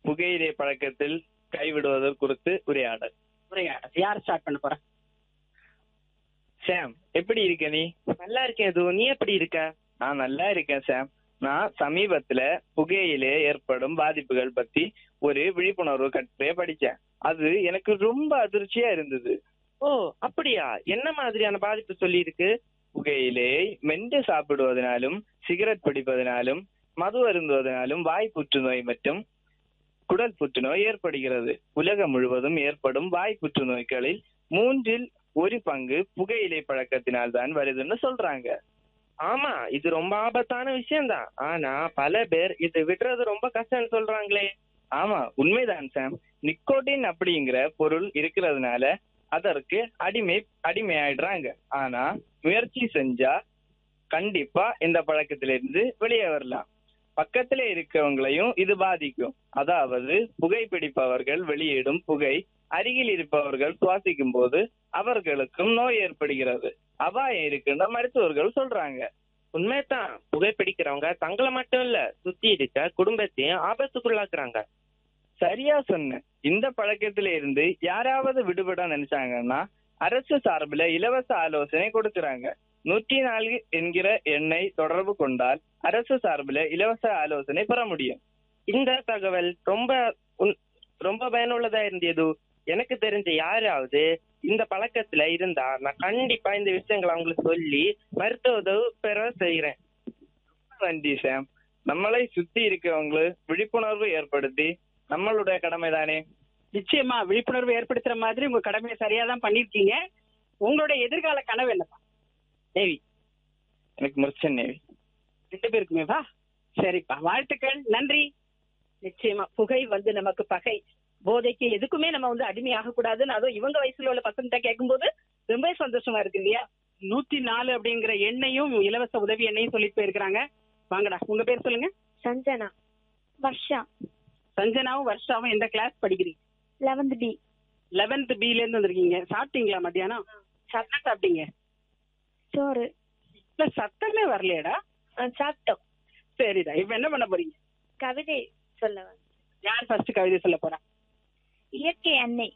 புகையிலை பழக்கத்தில் கைவிடுவது குறித்து உரையாடல் உரையாடல் யார் ஸ்டார்ட் பண்ண போறா சாம் எப்படி இருக்க நீ நல்லா இருக்கேன் இது நீ எப்படி இருக்க நான் நல்லா இருக்கேன் சாம் நான் சமீபத்துல புகையிலே ஏற்படும் பாதிப்புகள் பத்தி ஒரு விழிப்புணர்வு கட்டுரைய படிச்சேன் அது எனக்கு ரொம்ப அதிர்ச்சியா இருந்தது ஓ அப்படியா என்ன மாதிரியான பாதிப்பு சொல்லி இருக்கு புகையிலே மென்று சாப்பிடுவதனாலும் சிகரெட் பிடிப்பதனாலும் மது அருந்துவதனாலும் வாய் புற்றுநோய் மற்றும் குடல் புற்றுநோய் ஏற்படுகிறது உலகம் முழுவதும் ஏற்படும் வாய் புற்றுநோய்களில் மூன்றில் ஒரு பங்கு புகையிலை பழக்கத்தினால் தான் வருதுன்னு சொல்றாங்க ஆமா இது ரொம்ப ஆபத்தான விஷயம்தான் ஆனா பல பேர் இது விடுறது ரொம்ப கஷ்டம்னு சொல்றாங்களே ஆமா உண்மைதான் சாம் நிக்கோட்டின் அப்படிங்கிற பொருள் இருக்கிறதுனால அதற்கு அடிமை அடிமையாயிடுறாங்க ஆனா முயற்சி செஞ்சா கண்டிப்பா இந்த பழக்கத்திலிருந்து வெளியே வரலாம் பக்கத்துல இருக்கவங்களையும் இது பாதிக்கும் அதாவது புகைப்பிடிப்பவர்கள் வெளியிடும் புகை அருகில் இருப்பவர்கள் சுவாசிக்கும் போது அவர்களுக்கும் நோய் ஏற்படுகிறது அபாயம் இருக்குன்னு மருத்துவர்கள் சொல்றாங்க உண்மைதான் புகைப்பிடிக்கிறவங்க தங்களை மட்டும் இல்ல சுத்தி இருக்க குடும்பத்தையும் ஆபத்துக்குள்ளாக்குறாங்க சரியா சொன்ன இந்த பழக்கத்தில இருந்து யாராவது விடுபட நினைச்சாங்கன்னா அரசு சார்பில் இலவச ஆலோசனை கொடுக்கறாங்க நூற்றி நான்கு என்கிற எண்ணை தொடர்பு கொண்டால் அரசு சார்பில் இலவச ஆலோசனை பெற முடியும் இந்த தகவல் ரொம்ப உன்- ரொம்ப பயனுள்ளதா இருந்தது எனக்கு தெரிஞ்ச யாராவது இந்த பழக்கத்துல இருந்தா நான் கண்டிப்பா இந்த விஷயங்களை அவங்களுக்கு சொல்லி மருத்துவ உதவி பெற செய்யறேன் நன்றி சாம் நம்மளை சுத்தி இருக்கவங்களை விழிப்புணர்வு ஏற்படுத்தி நம்மளுடைய கடமை தானே நிச்சயமா விழிப்புணர்வு ஏற்படுத்துற மாதிரி உங்க கடமையை சரியா தான் பண்ணிருக்கீங்க உங்களுடைய எதிர்கால கனவு என்னப்பா தேவி எனக்கு முர்ச்சன் நேவி ரெண்டு பேருக்குமே வா சரிப்பா வாழ்த்துக்கள் நன்றி நிச்சயமா புகை வந்து நமக்கு பகை போதைக்கு எதுக்குமே நம்ம வந்து அடிமையாக கூடாதுன்னு அதுவும் இவங்க வயசுல உள்ள பசங்கிட்ட கேட்கும்போது ரொம்ப சந்தோஷமா இருக்கு இல்லையா நூத்தி நாலு அப்படிங்கிற எண்ணையும் இலவச உதவி எண்ணையும் சொல்லிட்டு போயிருக்கிறாங்க வாங்கடா உங்க பேர் சொல்லுங்க சஞ்சனா வர்ஷா சஞ்சனாவும் வர்ஷாவும் எந்த கிளாஸ் படிக்கிறீங்க லெவன்த் பி லெவன்த் பில இருந்து வந்திருக்கீங்க சாப்பிட்டீங்களா மத்தியானம் என்ன சாப்பிட்டீங்க சோறு இல்ல சத்தமே வரலையேடா ஆ, சாப்பிட்டோம் சரிடா இப்ப என்ன பண்ண போறீங்க கவிதை சொல்ல வந்தேன். யார் ஃபர்ஸ்ட் கவிதை சொல்ல போறா இயற்கை அன்னை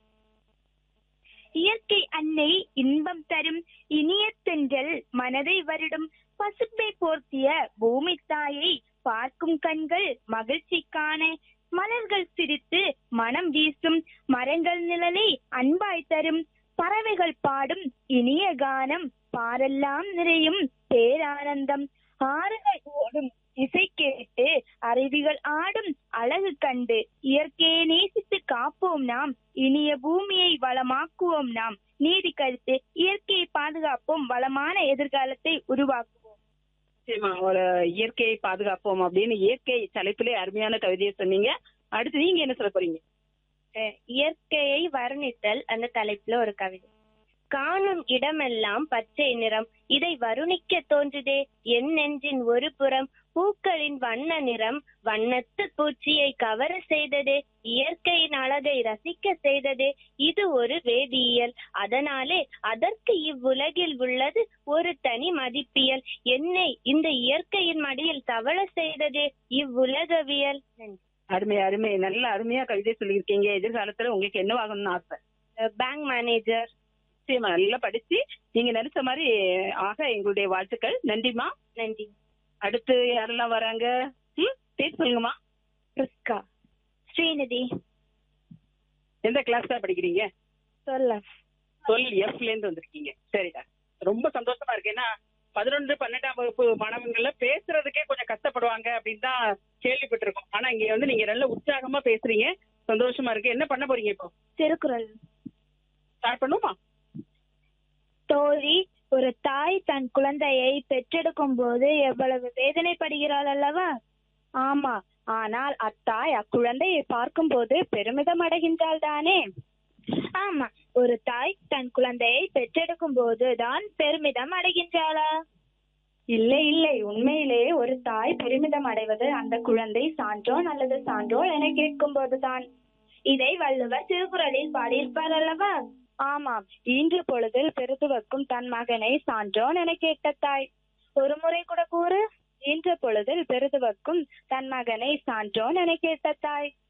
இயற்கை அன்னை இன்பம் தரும் இனிய தென்றல் மனதை வருடும் பசுப்பை போர்த்திய பூமி தாயை பார்க்கும் கண்கள் மகிழ்ச்சி காண மலர்கள் சிரித்து மனம் வீசும் மரங்கள் நிழலை அன்பாய் தரும் பறவைகள் பாடும் இனிய கானம் பாரெல்லாம் நிறையும் பேரானந்தம் ஆறுகள் ஓடும் இசை கேட்டு அருவிகள் ஆடும் அழகு கண்டு இயற்கையை நேசித்து காப்போம் நாம் இனிய பூமியை வளமாக்குவோம் நாம் நீதி கருத்து இயற்கையை பாதுகாப்போம் வளமான எதிர்காலத்தை உருவாக்குவோம் நிச்சயமா ஒரு இயற்கையை பாதுகாப்போம் அப்படின்னு இயற்கை தலைப்பிலே அருமையான கவிதையை சொன்னீங்க அடுத்து நீங்க என்ன சொல்ல போறீங்க அஹ் இயற்கையை வர்ணித்தல் அந்த தலைப்புல ஒரு கவிதை காணும் இடமெல்லாம் பச்சை நிறம் இதை வருணிக்க தோன்றுதே என் நெஞ்சின் ஒரு புறம் பூக்களின் வண்ண நிறம் வண்ணத்து பூச்சியை கவர செய்ததே இயற்கையின் அழகை ரசிக்க செய்ததே இது ஒரு வேதியியல் அதனாலே அதற்கு இவ்வுலகில் உள்ளது ஒரு தனி மதிப்பியல் என்னை இந்த இயற்கையின் மடியில் தவழ செய்ததே இவ்வுலகவியல் நன்றி அருமை அருமை நல்ல அருமையா கவிதை சொல்லியிருக்கீங்க எதிர்காலத்துல உங்களுக்கு என்னவாகணும்னு ஆசை பேங்க் மேனேஜர் நிச்சயமா நல்லா படிச்சு நீங்க நினைச்ச மாதிரி ஆக எங்களுடைய வாழ்த்துக்கள் நன்றிமா நன்றி அடுத்து யாரெல்லாம் வராங்க ம் பேர் சொல்லுங்கம்மா ரிஸ்கா ஸ்ரீநிதி எந்த கிளாஸ் தான் படிக்கிறீங்க சொல்ல சொல் எஃப்ல இருந்து வந்திருக்கீங்க சரிடா ரொம்ப சந்தோஷமா இருக்கு ஏன்னா பதினொன்று பன்னெண்டாம் வகுப்பு மாணவர்கள்ல பேசுறதுக்கே கொஞ்சம் கஷ்டப்படுவாங்க அப்படின்னு தான் கேள்விப்பட்டிருக்கோம் ஆனா இங்க வந்து நீங்க நல்ல உற்சாகமா பேசுறீங்க சந்தோஷமா இருக்கு என்ன பண்ண போறீங்க இப்போ திருக்குறள் ஸ்டார்ட் பண்ணுமா தோழி ஒரு தாய் தன் குழந்தையை பெற்றெடுக்கும் போது எவ்வளவு வேதனைப்படுகிறாள் அல்லவா ஆமா ஆனால் அத்தாய் அக்குழந்தையை பார்க்கும் போது பெருமிதம் அடைகின்றாள் தானே ஆமா ஒரு தாய் தன் குழந்தையை பெற்றெடுக்கும் போதுதான் பெருமிதம் அடைகின்றாளா இல்லை இல்லை உண்மையிலே ஒரு தாய் பெருமிதம் அடைவது அந்த குழந்தை சான்றோன் அல்லது சான்றோள் என கேட்கும் போதுதான் இதை வள்ளுவர் திருக்குறளில் பாடியிருப்பார் அல்லவா ஆமாம் இன்று பொழுதில் பெருதுவக்கும் தன் மகனை சான்றோன் என கேட்ட தாய் ஒரு முறை கூட கூறு இன்று பொழுதில் பெருதுவக்கும் தன் மகனை சான்றோன் என கேட்ட தாய்